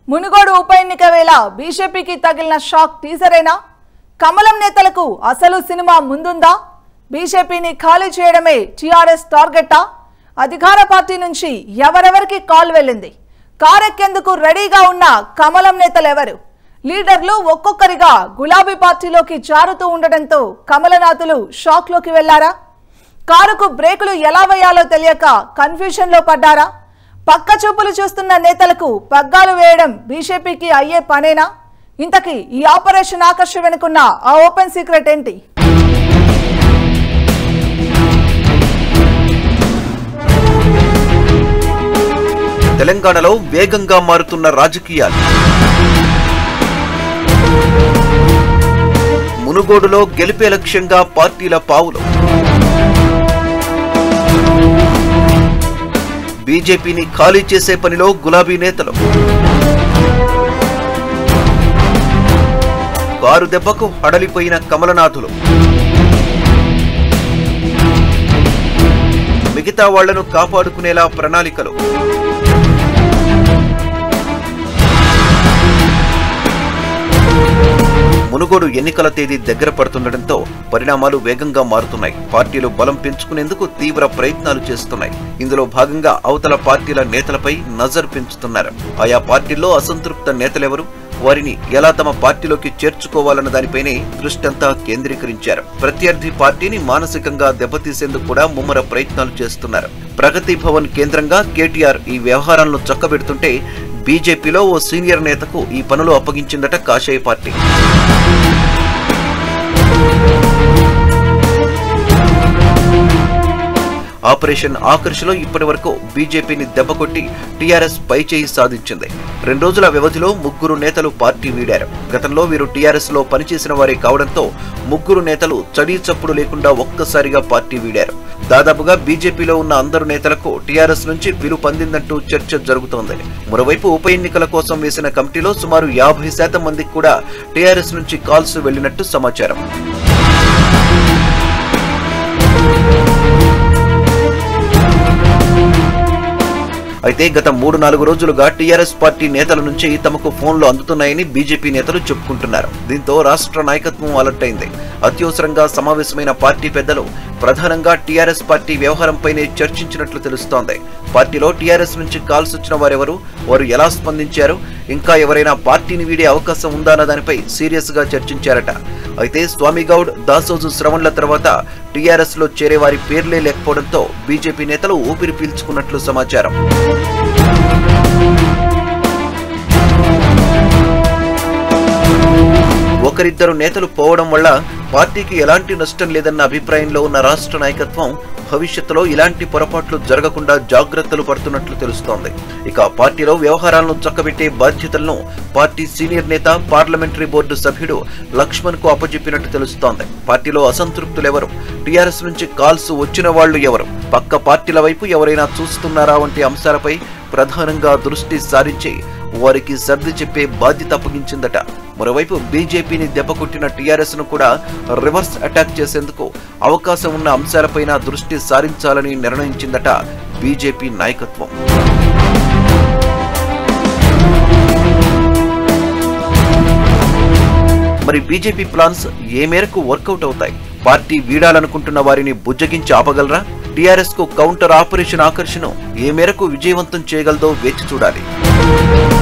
మునుగోడు ఉప ఎన్నిక వేళ బీజేపీకి తగిలిన షాక్ టీజరేనా కమలం నేతలకు అసలు సినిమా ముందుందా బీజేపీని ఖాళీ చేయడమే టీఆర్ఎస్ టార్గెటా అధికార పార్టీ నుంచి ఎవరెవరికి కాల్ వెళ్ళింది కారెక్కేందుకు రెడీగా ఉన్న కమలం నేతలెవరు లీడర్లు ఒక్కొక్కరిగా గులాబీ పార్టీలోకి జారుతూ ఉండడంతో కమలనాథులు షాక్లోకి వెళ్లారా కారుకు బ్రేకులు ఎలా వేయాలో తెలియక కన్ఫ్యూజన్ లో పడ్డారా పక్క చూపులు చూస్తున్న నేతలకు పగ్గాలు వేయడం బీజేపీకి అయ్యే పనేనా ఇంతకీ ఈ ఆపరేషన్ ఆకర్ష వెనుకున్న ఆ ఓపెన్ సీక్రెట్ ఏంటి తెలంగాణలో వేగంగా మారుతున్న రాజకీయాలు మునుగోడులో గెలిపే లక్ష్యంగా పార్టీల పావులు బీజేపీని ఖాళీ చేసే పనిలో గులాబీ నేతలు కారు దెబ్బకు హడలిపోయిన కమలనాథులు మిగతా వాళ్లను కాపాడుకునేలా ప్రణాళికలు మునుగోడు ఎన్నికల తేదీ దగ్గర పడుతుండటంతో పరిణామాలు వేగంగా మారుతున్నాయి పార్టీలు బలం పెంచుకునేందుకు తీవ్ర ప్రయత్నాలు చేస్తున్నాయి ఇందులో భాగంగా అవతల పార్టీల నేతలపై నజర్ పెంచుతున్నారు ఆయా పార్టీల్లో అసంతృప్త నేతలెవరు వారిని ఎలా తమ పార్టీలోకి చేర్చుకోవాలన్న దానిపైనే దృష్టంతా కేంద్రీకరించారు ప్రత్యర్థి పార్టీని మానసికంగా దెబ్బతీసేందుకు కూడా ముమ్మర ప్రయత్నాలు చేస్తున్నారు ప్రగతి భవన్ కేంద్రంగా కేటీఆర్ ఈ వ్యవహారాలను చక్కబెడుతుంటే బీజేపీలో ఓ సీనియర్ నేతకు ఈ పనులు అప్పగించిందట కాషాయ పార్టీ ఆపరేషన్ ఆకర్షలో ఇప్పటి వరకు బీజేపీని దెబ్బకొట్టి టీఆర్ఎస్ పైచేయి సాధించింది రెండు రోజుల వ్యవధిలో ముగ్గురు నేతలు పార్టీ వీడారు గతంలో వీరు టీఆర్ఎస్ లో పనిచేసిన వారే కావడంతో ముగ్గురు నేతలు చడీ చప్పుడు లేకుండా ఒక్కసారిగా పార్టీ వీడారు దాదాపుగా బీజేపీలో ఉన్న అందరు నేతలకు టీఆర్ఎస్ నుంచి పిలుపు అందిందంటూ చర్చ జరుగుతోంది మరోవైపు ఉప ఎన్నికల కోసం వేసిన కమిటీలో సుమారు యాభై శాతం మందికి కూడా టీఆర్ఎస్ నుంచి కాల్స్ వెళ్లినట్టు సమాచారం అయితే గత మూడు నాలుగు రోజులుగా టీఆర్ఎస్ పార్టీ నేతల నుంచి తమకు ఫోన్లు అందుతున్నాయని బీజేపీ నేతలు చెప్పుకుంటున్నారు దీంతో రాష్ట్ర నాయకత్వం అలర్ట్ అయింది అత్యవసరంగా సమావేశమైన పార్టీ పెద్దలు ప్రధానంగా టీఆర్ఎస్ పార్టీ వ్యవహారంపైనే చర్చించినట్లు తెలుస్తోంది పార్టీలో టీఆర్ఎస్ నుంచి కాల్స్ వచ్చిన వారెవరు వారు ఎలా స్పందించారు ఇంకా ఎవరైనా పార్టీని వీడే అవకాశం ఉందా అన్న దానిపై సీరియస్ గా చర్చించారట అయితే స్వామి గౌడ్ దాసోజు శ్రవణ్ల తర్వాత టీఆర్ఎస్ లో చేరే వారి పేర్లే లేకపోవడంతో బీజేపీ నేతలు ఊపిరి పీల్చుకున్నట్లు సమాచారం ఒకరిద్దరు నేతలు పోవడం వల్ల పార్టీకి ఎలాంటి నష్టం లేదన్న అభిప్రాయంలో ఉన్న రాష్ట్ర నాయకత్వం భవిష్యత్తులో ఇలాంటి పొరపాట్లు జరగకుండా జాగ్రత్తలు పడుతున్నట్లు తెలుస్తోంది ఇక పార్టీలో వ్యవహారాలను చక్కబెట్టే బాధ్యతలను పార్టీ సీనియర్ నేత పార్లమెంటరీ బోర్డు సభ్యుడు లక్ష్మణ్ కు అప్పచెప్పినట్టు తెలుస్తోంది పార్టీలో అసంతృప్తులెవరు టీఆర్ఎస్ నుంచి కాల్స్ వచ్చిన వాళ్లు ఎవరు పక్క పార్టీల వైపు ఎవరైనా చూస్తున్నారా వంటి అంశాలపై ప్రధానంగా దృష్టి సారించి వారికి సర్ది చెప్పే బాధ్యత అప్పగించిందట మరోవైపు బీజేపీని దెబ్బకొట్టిన టీఆర్ఎస్ ను కూడా రివర్స్ అటాక్ చేసేందుకు అవకాశం ఉన్న అంశాలపైన దృష్టి సారించాలని నిర్ణయించిందట బీజేపీ నాయకత్వం మరి బీజేపీ ప్లాన్స్ ఏ మేరకు వర్కౌట్ అవుతాయి పార్టీ వీడాలనుకుంటున్న వారిని బుజ్జగించి ఆపగలరా టీఆర్ఎస్ కు కౌంటర్ ఆపరేషన్ ఆకర్షణ ఏ మేరకు విజయవంతం చేయగలదో వేచి చూడాలి